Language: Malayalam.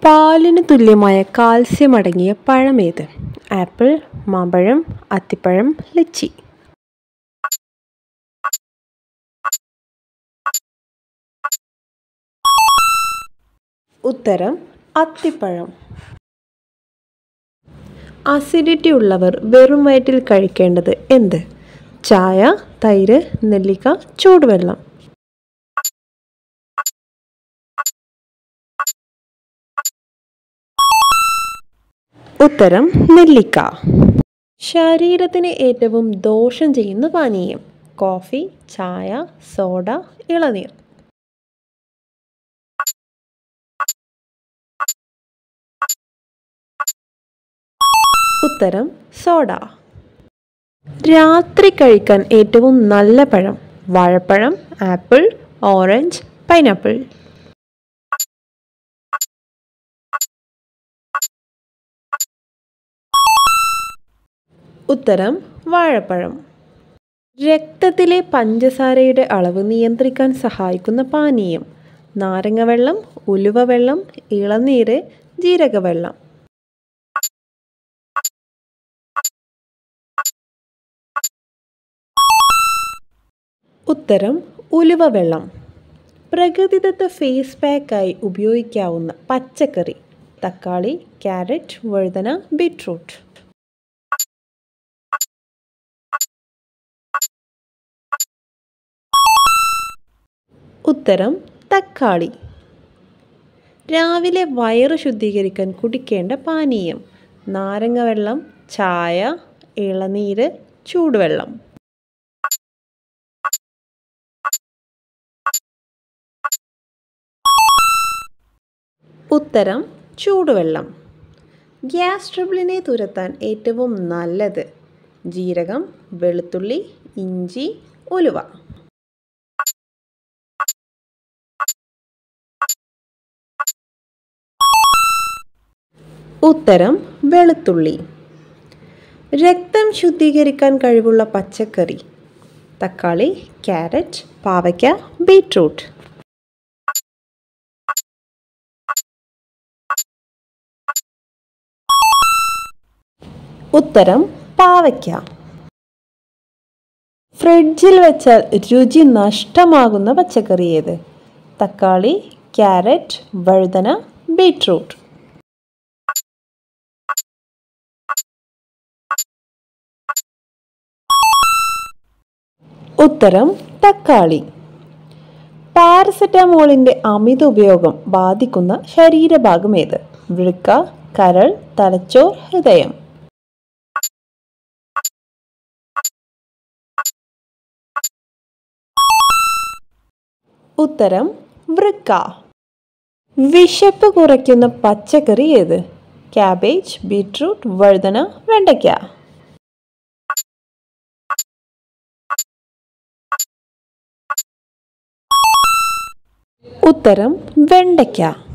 പാലിന് തുല്യമായ കാൽസ്യം അടങ്ങിയ പഴമേത് ആപ്പിൾ മാമ്പഴം അത്തിപ്പഴം ലിച്ചി ഉത്തരം അത്തിപ്പഴം അസിഡിറ്റി ഉള്ളവർ വെറും വയറ്റിൽ കഴിക്കേണ്ടത് എന്ത് ചായ തൈര് നെല്ലിക്ക ചൂടുവെള്ളം ഉത്തരം നെല്ലിക്ക ശരീരത്തിന് ഏറ്റവും ദോഷം ചെയ്യുന്ന പാനീയം കോഫി ചായ സോഡ ഇളനീർ ഉത്തരം സോഡ രാത്രി കഴിക്കാൻ ഏറ്റവും നല്ല പഴം വാഴപ്പഴം ആപ്പിൾ ഓറഞ്ച് പൈനാപ്പിൾ ഉത്തരം വാഴപ്പഴം രക്തത്തിലെ പഞ്ചസാരയുടെ അളവ് നിയന്ത്രിക്കാൻ സഹായിക്കുന്ന പാനീയം നാരങ്ങവെള്ളം ഉലുവവെള്ളം ഇളനീര് ജീരകവെള്ളം ഉത്തരം ഉലുവവെള്ളം പ്രകൃതിദത്ത ഫേസ് പാക്കായി ഉപയോഗിക്കാവുന്ന പച്ചക്കറി തക്കാളി ക്യാരറ്റ് വഴുതന ബീട്രൂട്ട് ഉത്തരം തക്കാളി രാവിലെ വയറ് ശുദ്ധീകരിക്കാൻ കുടിക്കേണ്ട പാനീയം നാരങ്ങ ചായ ഇളനീര് ചൂടുവെള്ളം ഉത്തരം ചൂടുവെള്ളം ഗ്യാസ് ട്രബിളിനെ തുരത്താൻ ഏറ്റവും നല്ലത് ജീരകം വെളുത്തുള്ളി ഇഞ്ചി ഉലുവ ഉത്തരം വെളുത്തുള്ളി രക്തം ശുദ്ധീകരിക്കാൻ കഴിവുള്ള പച്ചക്കറി തക്കാളി ക്യാരറ്റ് പാവയ്ക്ക ബീട്രൂട്ട് ഉത്തരം പാവയ്ക്ക ഫ്രിഡ്ജിൽ വെച്ചാൽ രുചി നഷ്ടമാകുന്ന പച്ചക്കറി ഏത് തക്കാളി ക്യാരറ്റ് വഴുതന ബീട്രൂട്ട് ഉത്തരം തക്കാളി പാരസെറ്റമോളിൻ്റെ അമിത ഉപയോഗം ബാധിക്കുന്ന ശരീരഭാഗം ഏത് വൃക്ക കരൾ തലച്ചോർ ഹൃദയം ഉത്തരം വൃക്ക വിശപ്പ് കുറയ്ക്കുന്ന പച്ചക്കറി ഏത് ക്യാബേജ് ബീട്രൂട്ട് വഴുതന വെണ്ടയ്ക്ക ഉത്തരം വെണ്ടയ്ക്ക